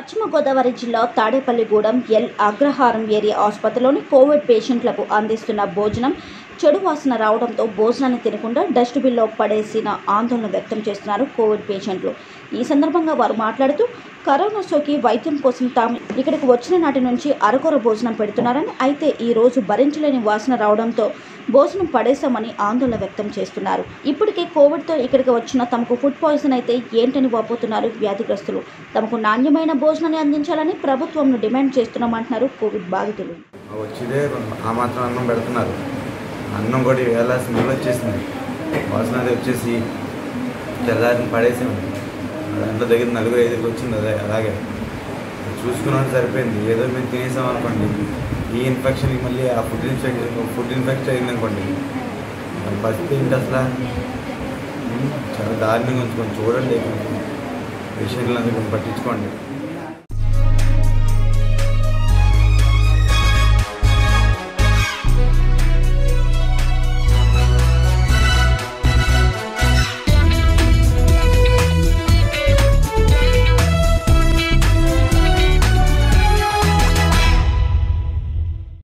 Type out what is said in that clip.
పశ్చిమ గోదావరి జిల్లా Tadepalligudem L Agraharam area ఆసుపత్రిలోని కోవిడ్ పేషెంట్లకు అందిస్తున్న భోజనం చెడు వాసన రావడంతో భోజనాన్ని తినకుండా డస్ట్బిన్లో పడేసిన ఆందోళన వ్యక్తం చేస్తున్నారు కోవిడ్ పేషెంట్లు ఈ సందర్భంగా వారు మాట్లాడుతూ కరోనా సోకి వైద్యం కోసం తాము ఇక్కడికి వచ్చిన నాటి నుంచి అరకొర భోజనం పెడుతున్నారని అయితే ఈ రోజు భరించలేని వాసన రావడంతో భోజనం పడేశామని ఆందోళన వ్యక్తం చేస్తున్నారు ఇప్పటికే కోవిడ్తో ఇక్కడికి వచ్చిన తమకు ఫుడ్ పాయిజన్ అయితే ఏంటని వాపోతున్నారు వ్యాధిగ్రస్తులు తమకు నాణ్యమైన భోజనాన్ని అందించాలని ప్రభుత్వంను డిమాండ్ చేస్తున్నామంటున్నారు కోవిడ్ బాధితులు వచ్చిదే ఆ మాత్రం అన్నం పెడుతున్నారు అన్నం కూడా వేళ స్మెల్ వచ్చేసింది వాసన అది వచ్చేసి తెల్లారిని పడేసాము దాంట్లో దగ్గర నలుగురు ఐదుగురు వచ్చింది అదే అలాగే చూసుకున్నాను సరిపోయింది ఏదో మేము తినేసాం అనుకోండి ఈ ఇన్ఫెక్షన్కి మళ్ళీ ఆ ఫుడ్ ఇన్ఫెక్షన్ ఫుడ్ ఇన్ఫెక్షన్ అయింది అనుకోండి దాని పరిస్థితి ఏంటి అసలు ఉమ్, చాలా దారుణంగా ఉంచుకోండి చూడండి కొంచెం పేషెంట్లందరూ కొంచెం పట్టించుకోండి